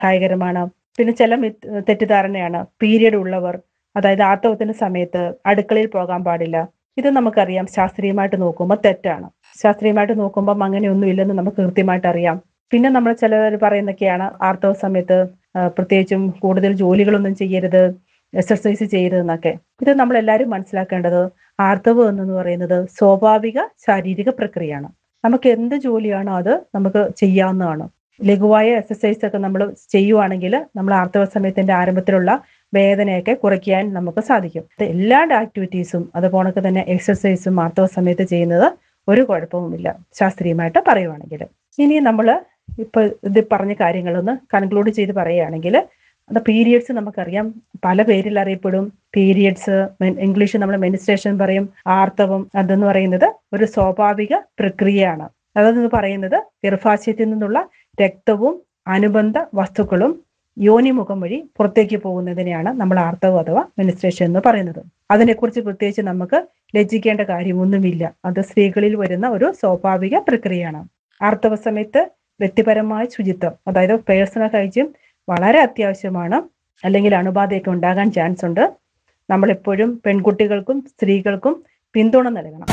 സഹായകരമാണ് പിന്നെ ചില മിത്ത് തെറ്റിദ്ധാരണയാണ് പീരിയഡ് ഉള്ളവർ അതായത് ആർത്തവത്തിന്റെ സമയത്ത് അടുക്കളയിൽ പോകാൻ പാടില്ല ഇത് നമുക്കറിയാം ശാസ്ത്രീയമായിട്ട് നോക്കുമ്പോൾ തെറ്റാണ് ശാസ്ത്രീയമായിട്ട് നോക്കുമ്പോൾ അങ്ങനെയൊന്നും ഇല്ലെന്ന് നമുക്ക് കൃത്യമായിട്ട് അറിയാം പിന്നെ നമ്മൾ ചിലർ പറയുന്നൊക്കെയാണ് ആർത്തവ സമയത്ത് ആ, പ്രത്യേകിച്ചും കൂടുതൽ ജോലികളൊന്നും ചെയ്യരുത് എക്സർസൈസ് ചെയ്യരുതെന്നൊക്കെ ഇത് നമ്മൾ എല്ലാവരും മനസ്സിലാക്കേണ്ടത് ആർത്തവം എന്ന് പറയുന്നത് സ്വാഭാവിക ശാരീരിക പ്രക്രിയയാണ് നമുക്ക് എന്ത് ജോലിയാണോ അത് നമുക്ക് ചെയ്യാവുന്നതാണ് ലഘുവായ എക്സസൈസ് ഒക്കെ നമ്മൾ ചെയ്യുവാണെങ്കിൽ നമ്മൾ ആർത്തവ സമയത്തിന്റെ ആരംഭത്തിലുള്ള വേദനയൊക്കെ കുറയ്ക്കാൻ നമുക്ക് സാധിക്കും ഇത് എല്ലാ ആക്ടിവിറ്റീസും അതുപോലെ തന്നെ എക്സസൈസും ആർത്തവ സമയത്ത് ചെയ്യുന്നത് ഒരു കുഴപ്പവുമില്ല ശാസ്ത്രീയമായിട്ട് പറയുവാണെങ്കിൽ ഇനി നമ്മൾ ഇപ്പൊ ഇത് പറഞ്ഞ കാര്യങ്ങളൊന്ന് കൺക്ലൂഡ് ചെയ്ത് പറയുകയാണെങ്കിൽ അത് പീരിയഡ്സ് നമുക്കറിയാം പല പേരിൽ അറിയപ്പെടും പീരിയഡ്സ് ഇംഗ്ലീഷ് നമ്മൾ മെനിസ്ട്രേഷൻ പറയും ആർത്തവം അതെന്ന് പറയുന്നത് ഒരു സ്വാഭാവിക പ്രക്രിയയാണ് അതെന്ന് പറയുന്നത് ഗർഭാശയത്തിൽ നിന്നുള്ള രക്തവും അനുബന്ധ വസ്തുക്കളും യോനിമുഖം വഴി പുറത്തേക്ക് പോകുന്നതിനെയാണ് നമ്മൾ ആർത്തവം അഥവാ മെനിസ്ട്രേഷൻ എന്ന് പറയുന്നത് അതിനെക്കുറിച്ച് പ്രത്യേകിച്ച് നമുക്ക് ലജ്ജിക്കേണ്ട കാര്യമൊന്നുമില്ല അത് സ്ത്രീകളിൽ വരുന്ന ഒരു സ്വാഭാവിക പ്രക്രിയയാണ് ആർത്തവ സമയത്ത് വ്യക്തിപരമായ ശുചിത്വം അതായത് പേഴ്സണൽ ഹൈജീൻ വളരെ അത്യാവശ്യമാണ് അല്ലെങ്കിൽ അണുബാധയൊക്കെ ഉണ്ടാകാൻ ചാൻസ് ഉണ്ട് നമ്മളെപ്പോഴും പെൺകുട്ടികൾക്കും സ്ത്രീകൾക്കും പിന്തുണ നൽകണം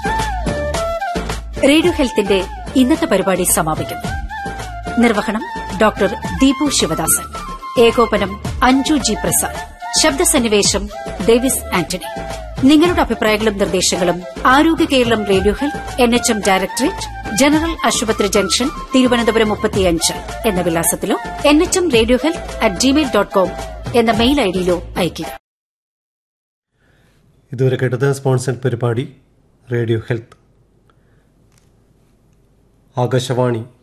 റേഡിയോ ഹെൽത്തിന്റെ ഇന്നത്തെ പരിപാടി സമാപിക്കുന്നു നിർവഹണം ഡോക്ടർ ദീപു ശിവദാസൻ ഏകോപനം അഞ്ജു ജി പ്രസാദ് ശബ്ദസന്നിവേശം ഡേവിസ് ആന്റണി നിങ്ങളുടെ അഭിപ്രായങ്ങളും നിർദ്ദേശങ്ങളും Arogya Keralam radio health N H M directorate general hospital junction Thiruvananthapuram മുപ്പത്തിയഞ്ച് എന്ന വിലാസത്തിലോ N H M radio health at Gmail dot com എന്ന മെയിൽ ഐഡിയിലോ അയയ്ക്കുക ഇതുവരെ കേട്ടത് സ്പോൺസർഡ് പരിപാടി റേഡിയോ ഹെൽത്ത് ആകാശവാണി